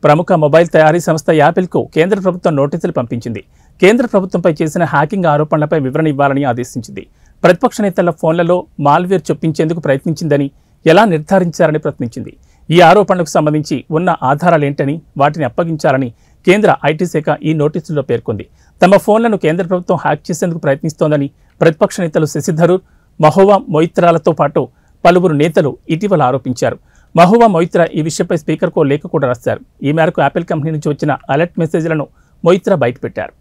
ప్రముఖ మొబైల్ తయారీ సంస్థ యాపిల్కు కేంద్ర ప్రభుత్వం నోటీసులు పంపించింది కేంద్ర ప్రభుత్వంపై చేసిన హ్యాకింగ్ ఆరోపణలపై వివరణ ఇవ్వాలని ఆదేశించింది ప్రతిపక్ష నేతల ఫోన్లలో మాల్వేర్ చొప్పించేందుకు ప్రయత్నించిందని ఎలా నిర్ధారించారని ప్రశ్నించింది ఈ ఆరోపణలకు సంబంధించి ఉన్న ఆధారాలేంటని వాటిని అప్పగించాలని కేంద్ర ఐటీ శాఖ ఈ నోటీసుల్లో పేర్కొంది తమ ఫోన్లను కేంద్ర ప్రభుత్వం హ్యాక్ చేసేందుకు ప్రయత్నిస్తోందని ప్రతిపక్ష నేతలు శశిధరూర్ మహోవా మొయిత్రాలతో పాటు పలువురు నేతలు ఇటీవల ఆరోపించారు మహువా మొయిత్రా ఈ విషయంపై స్పీకర్కు లేఖ కూడా రాశారు ఈ మేరకు యాపిల్ కంపెనీ నుంచి వచ్చిన అలర్ట్ మెసేజ్లను మొయిత్రా బయటపెట్టారు